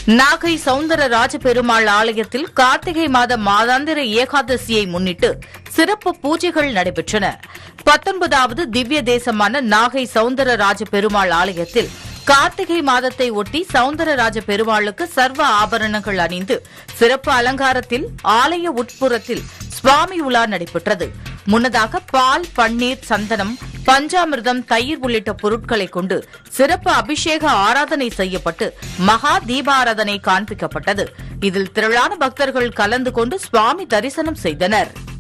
நாகை சவுந்தரராஜ பெருமாள் ஆலயத்தில் கார்த்திகை மாத மாதாந்திர ஏகாதசியை முன்னிட்டு சிறப்பு பூஜைகள் நடைபெற்றன பத்தொன்பதாவது திவ்ய தேசமான நாகை சவுந்தரராஜ பெருமாள் ஆலயத்தில் கார்த்திகை மாதத்தை ஒட்டி சவுந்தரராஜ பெருமாளுக்கு சர்வ ஆபரணங்கள் அணிந்து சிறப்பு அலங்காரத்தில் ஆலய உட்புறத்தில் சுவாமி உலா நடைபெற்றது முன்னதாக பால் பன்னீர் சந்தனம் பஞ்சாமிர்தம் தயிர் உள்ளிட்ட பொருட்களை கொண்டு சிறப்பு அபிஷேக ஆராதனை செய்யப்பட்டு மகா தீபாராதனை காண்பிக்கப்பட்டது இதில் திரளான பக்தர்கள் கலந்து கொண்டு சுவாமி தரிசனம் செய்தனர்